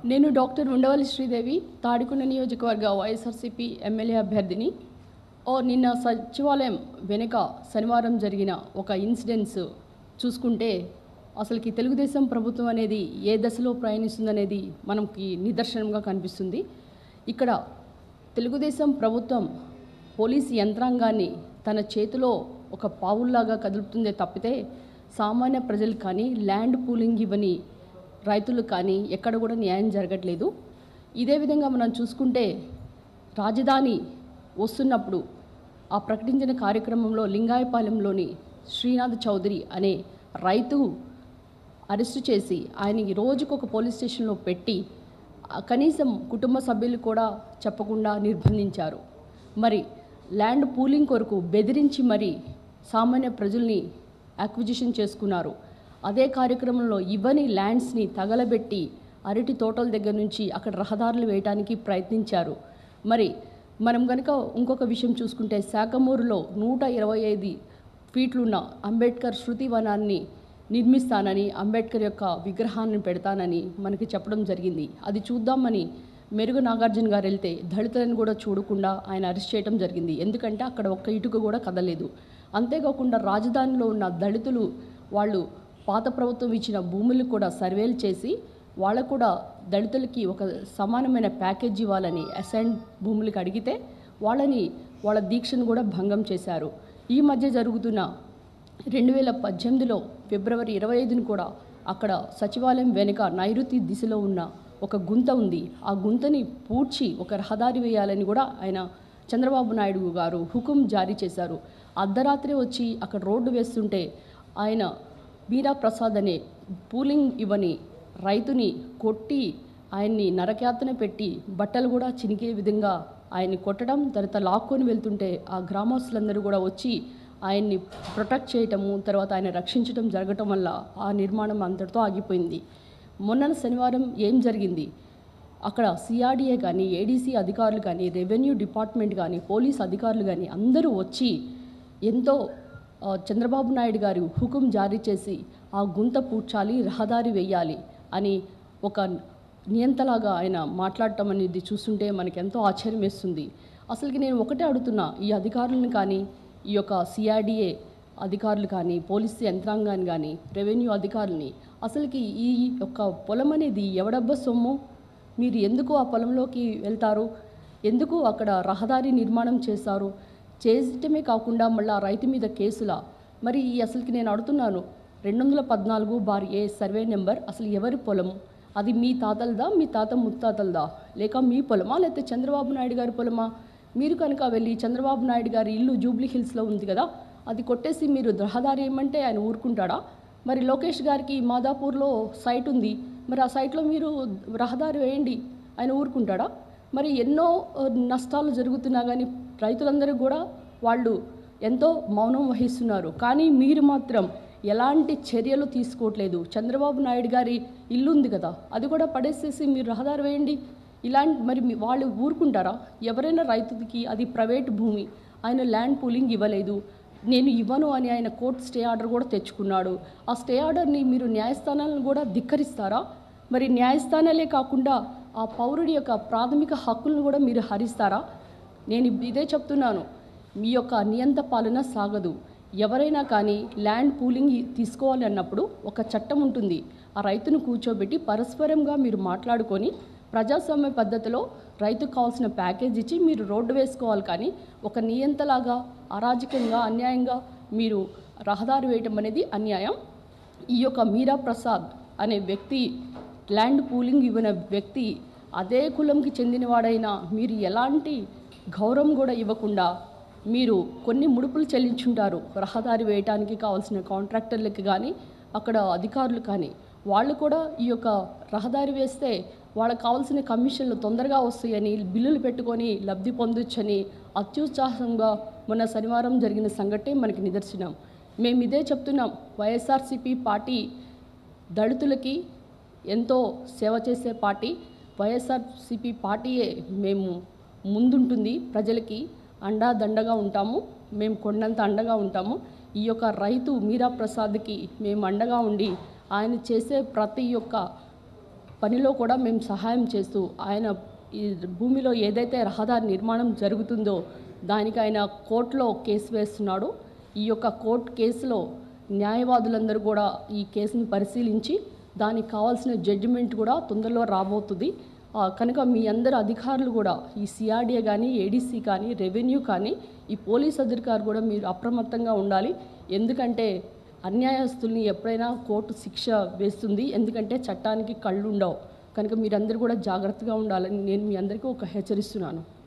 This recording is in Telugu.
నేను డాక్టర్ ఉండవల్లి శ్రీదేవి తాడికొండ నియోజకవర్గ వైఎస్ఆర్సీపీ ఎమ్మెల్యే అభ్యర్థిని ఓ నిన్న సచివాలయం వెనుక శనివారం జరిగిన ఒక ఇన్సిడెంట్స్ చూసుకుంటే అసలుకి తెలుగుదేశం ప్రభుత్వం అనేది ఏ దశలో ప్రయాణిస్తుందనేది మనకి నిదర్శనంగా కనిపిస్తుంది ఇక్కడ తెలుగుదేశం ప్రభుత్వం పోలీస్ యంత్రాంగాన్ని తన చేతిలో ఒక పావుల్లాగా కదులుతుందే తప్పితే సామాన్య ప్రజలు కానీ ల్యాండ్ పూలింగ్ ఇవ్వని రైతులు కానీ ఎక్కడ కూడా న్యాయం జరగట్లేదు ఇదే విధంగా మనం చూసుకుంటే రాజధాని వస్తున్నప్పుడు ఆ ప్రకటించిన కార్యక్రమంలో లింగాయపాలెంలోని శ్రీనాథ్ చౌదరి అనే రైతు అరెస్టు చేసి ఆయనకి రోజుకు ఒక పోలీస్ స్టేషన్లో పెట్టి ఆ కనీసం కుటుంబ సభ్యులు కూడా చెప్పకుండా నిర్బంధించారు మరి ల్యాండ్ పూలింగ్ కొరకు బెదిరించి మరి సామాన్య ప్రజల్ని అక్విజిషన్ చేసుకున్నారు అదే కార్యక్రమంలో ఇవ్వని ల్యాండ్స్ని తగలబెట్టి అరటి తోటల దగ్గర నుంచి అక్కడ రహదారులు వేయడానికి ప్రయత్నించారు మరి మనం కనుక ఇంకొక విషయం చూసుకుంటే శాఖమూరులో నూట ఇరవై ఐదు ఫీట్లున్న అంబేద్కర్ శృతి వనాన్ని నిర్మిస్తానని అంబేద్కర్ యొక్క విగ్రహాన్ని పెడతానని మనకి చెప్పడం జరిగింది అది చూద్దామని మెరుగు నాగార్జున గారు వెళ్తే దళితులను కూడా చూడకుండా ఆయన అరెస్ట్ చేయడం జరిగింది ఎందుకంటే అక్కడ ఒక్క ఇటుక కూడా కదలేదు అంతేకాకుండా రాజధానిలో ఉన్న దళితులు వాళ్ళు పాత ప్రభుత్వం ఇచ్చిన భూములు కూడా సర్వేలు చేసి వాళ్ళకు కూడా దళితులకి ఒక సమానమైన ప్యాకేజ్ ఇవ్వాలని అసైన్ భూములకు అడిగితే వాళ్ళని వాళ్ళ దీక్షను కూడా భంగం చేశారు ఈ మధ్య జరుగుతున్న రెండు వేల పద్దెనిమిదిలో ఫిబ్రవరి ఇరవై ఐదును కూడా అక్కడ సచివాలయం వెనుక నైరుతి దిశలో ఉన్న ఒక గుంత ఉంది ఆ గుంతని పూడ్చి ఒక రహదారి వేయాలని కూడా ఆయన చంద్రబాబు నాయుడు గారు హుకుం జారీ చేశారు అర్ధరాత్రి వచ్చి అక్కడ రోడ్డు వేస్తుంటే ఆయన మీరా ప్రసాద్ అనే పూలింగ్ ఇవ్వని రైతుని కొట్టి ఆయన్ని నరకయాతన పెట్టి బట్టలు కూడా చినికే విధంగా ఆయన్ని కొట్టడం తర్వాత లాక్కొని వెళ్తుంటే ఆ గ్రామస్తులందరూ కూడా వచ్చి ఆయన్ని ప్రొటెక్ట్ చేయటము తర్వాత ఆయన రక్షించడం జరగటం వల్ల ఆ నిర్మాణం అంతటితో ఆగిపోయింది మొన్న శనివారం ఏం జరిగింది అక్కడ సిఆర్డీఏ కానీ ఏడీసీ అధికారులు కానీ రెవెన్యూ డిపార్ట్మెంట్ కానీ పోలీస్ అధికారులు కానీ అందరూ వచ్చి ఎంతో ఆ, చంద్రబాబు నాయుడు గారు హుకుం జారీ చేసి ఆ గుంత పూడ్చాలి రహదారి వేయాలి అని ఒక నియంతలాగా ఆయన మాట్లాడటం అనేది చూస్తుంటే మనకి ఎంతో ఆశ్చర్యం వేస్తుంది అసలుకి నేను ఒకటే అడుగుతున్నా ఈ అధికారులను కానీ ఈ యొక్క సిఆర్డీఏ అధికారులు కానీ పోలీస్ యంత్రాంగాన్ని కానీ రెవెన్యూ అధికారులని అసలుకి ఈ యొక్క పొలం అనేది ఎవడబ్బ సొమ్ము మీరు ఎందుకు ఆ పొలంలోకి వెళ్తారు ఎందుకు అక్కడ రహదారి నిర్మాణం చేస్తారు చేయటమే కాకుండా మళ్ళీ ఆ రైతు మీద కేసులా మరి ఈ అసలుకి నేను అడుగుతున్నాను రెండు వందల పద్నాలుగు బార్ ఏ సర్వే నెంబర్ అసలు ఎవరి పొలం అది మీ తాతలదా మీ తాత ముత్తాతలదా లేక మీ పొలమా లేకపోతే చంద్రబాబు నాయుడు గారి పొలమా మీరు కనుక వెళ్ళి చంద్రబాబు నాయుడు గారి ఇల్లు జూబ్లీ హిల్స్లో ఉంది కదా అది కొట్టేసి మీరు రహదారి ఏమంటే ఆయన ఊరుకుంటాడా మరి లోకేష్ గారికి మాదాపూర్లో సైట్ ఉంది మరి ఆ సైట్లో మీరు రహదారి వేయండి ఆయన ఊరుకుంటాడా మరి ఎన్నో ఆ, నష్టాలు జరుగుతున్నా కానీ రైతులందరూ కూడా వాళ్ళు ఎంతో మౌనం వహిస్తున్నారు కానీ మీరు మాత్రం ఎలాంటి చర్యలు తీసుకోవట్లేదు చంద్రబాబు నాయుడు గారి ఇల్లు ఉంది కదా అది కూడా పడేసేసి మీరు రహదారి వేయండి ఇలాంటి మరి మీ- వాళ్ళు ఊరుకుంటారా ఎవరైనా రైతుకి అది ప్రైవేట్ భూమి ఆయన ల్యాండ్ పూలింగ్ ఇవ్వలేదు నేను ఇవ్వను అని ఆయన కోర్టు స్టే ఆర్డర్ కూడా తెచ్చుకున్నాడు ఆ స్టే ఆర్డర్ని మీరు న్యాయస్థానాలను కూడా ధిక్కరిస్తారా మరి న్యాయస్థానాలే కాకుండా ఆ పౌరుడి యొక్క ప్రాథమిక హక్కులను కూడా మీరు హరిస్తారా నేను ఇదే చెప్తున్నాను మీ యొక్క నియంత పాలన సాగదు ఎవరైనా కానీ ల్యాండ్ పూలింగ్ తీసుకోవాలి అన్నప్పుడు ఒక చట్టం ఉంటుంది ఆ రైతును కూర్చోబెట్టి పరస్పరంగా మీరు మాట్లాడుకొని ప్రజాస్వామ్య పద్ధతిలో రైతుకు కావాల్సిన ప్యాకేజ్ ఇచ్చి మీరు రోడ్డు వేసుకోవాలి కానీ ఒక నియంతలాగా అరాజకంగా అన్యాయంగా మీరు రహదారి వేయటం అనేది అన్యాయం ఈ యొక్క మీరా ప్రసాద్ అనే వ్యక్తి ల్యాండ్ పూలింగ్ ఇవ్వన వ్యక్తి అదే కులంకి చెందినవాడైనా మీరు ఎలాంటి గౌరవం కూడా ఇవ్వకుండా మీరు కొన్ని ముడుపులు చెల్లించుంటారు రహదారి వేయటానికి కావాల్సిన కాంట్రాక్టర్లకి కానీ అక్కడ అధికారులు కానీ వాళ్ళు కూడా ఈ యొక్క రహదారి వేస్తే వాళ్ళకి కావాల్సిన కమిషన్లు తొందరగా వస్తాయని బిల్లులు పెట్టుకొని లబ్ధి పొందొచ్చని అత్యుత్సాహంగా మొన్న శనివారం జరిగిన సంఘటనే మనకి నిదర్శనం మేము ఇదే చెప్తున్నాం వైఎస్ఆర్సీపీ పార్టీ దళితులకి ఎంతో సేవ చేసే పార్టీ వైఎస్ఆర్సీపీ పార్టీయే మేము ముందుంటుంది ప్రజలకి అండా దండగా ఉంటాము మేము కొండంత అండగా ఉంటాము ఈ యొక్క రైతు మీరా ప్రసాద్కి మేము అండగా ఉండి ఆయన చేసే ప్రతి ఒక్క పనిలో కూడా మేము సహాయం చేస్తూ ఆయన ఈ భూమిలో ఏదైతే రహదారి నిర్మాణం జరుగుతుందో దానికి ఆయన కోర్టులో కేసు వేస్తున్నాడు ఈ యొక్క కోర్టు కేసులో న్యాయవాదులందరూ కూడా ఈ కేసును పరిశీలించి దానికి కావాల్సిన జడ్జిమెంట్ కూడా తొందరలో రాబోతుంది ఆ, కనుక మీ అందరు అధికారులు కూడా ఈ సిఆర్డీఏ కానీ ఏడీసీ కానీ రెవెన్యూ కానీ ఈ పోలీస్ అధికారులు కూడా మీరు అప్రమత్తంగా ఉండాలి ఎందుకంటే అన్యాయస్తుల్ని ఎప్పుడైనా కోర్టు శిక్ష వేస్తుంది ఎందుకంటే చట్టానికి కళ్ళు ఉండవు కనుక మీరందరూ కూడా జాగ్రత్తగా ఉండాలని నేను మీ అందరికీ ఒక హెచ్చరిస్తున్నాను